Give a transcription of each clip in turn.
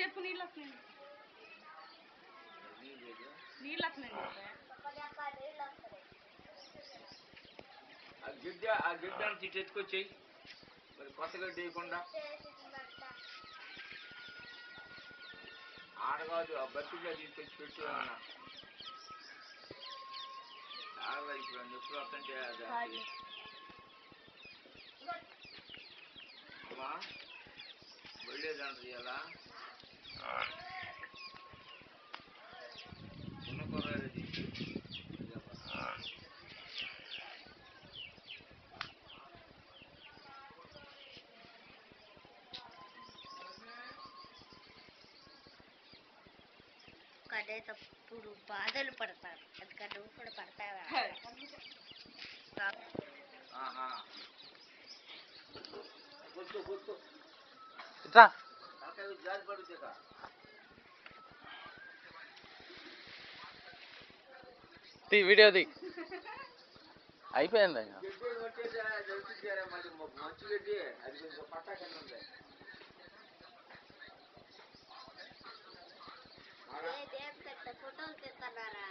చెప్పు నీళ్ళు వస్తున్నాయి నీళ్ళు వస్తున్నాయి ఆ గిడ్డ ఆ గిడ్డ నుంచి ఇటు ఎత్తుకొచ్చేయి మరి కొత్త గడ్డి వేయకుండా ఆడగాదు ఆ బతిగా తీసుకొచ్చి పెట్టు అన్నా ఆడగా ఇప్పుడు నొప్పులు వస్తుంటే అది అమ్మా వెళ్ళేదంటారు ఇలా ఉన్న కొర్రాడు తీసి కడేటప్పుడు బాధలు పడతారు ఎందుకంటే నువ్వు కూడా పడతావా ఆహా కూర్చో కూర్చో ఇట్రా అక్కడ జారి పడుతుంది కదా తీ వీడియో తీ అయిపోయింది ఇక. గడ్డి కొట్టేసి జరుగుతుంటారా మరి మంచి గడ్డి అది కొంచెం పట్టా కింద ఉంది ఏదేం పెద్ద ఫోటోలు తీస్తున్నారా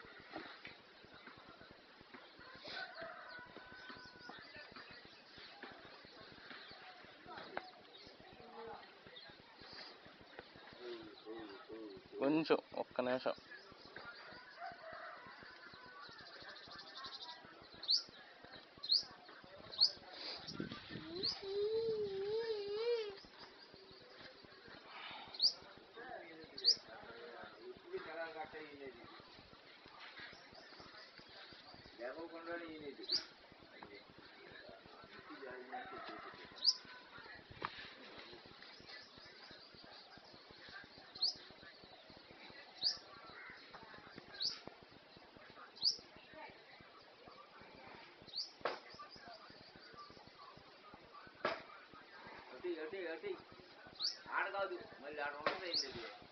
కొంచెం ఒక్క నిమిషం ఇప్పుడు కళ కట్ట ఈనేది లేకుండా ఈనేది అటు అటు అటు ఆడ కాదు మళ్ళీ ఆడ ఉండదు ఏంటి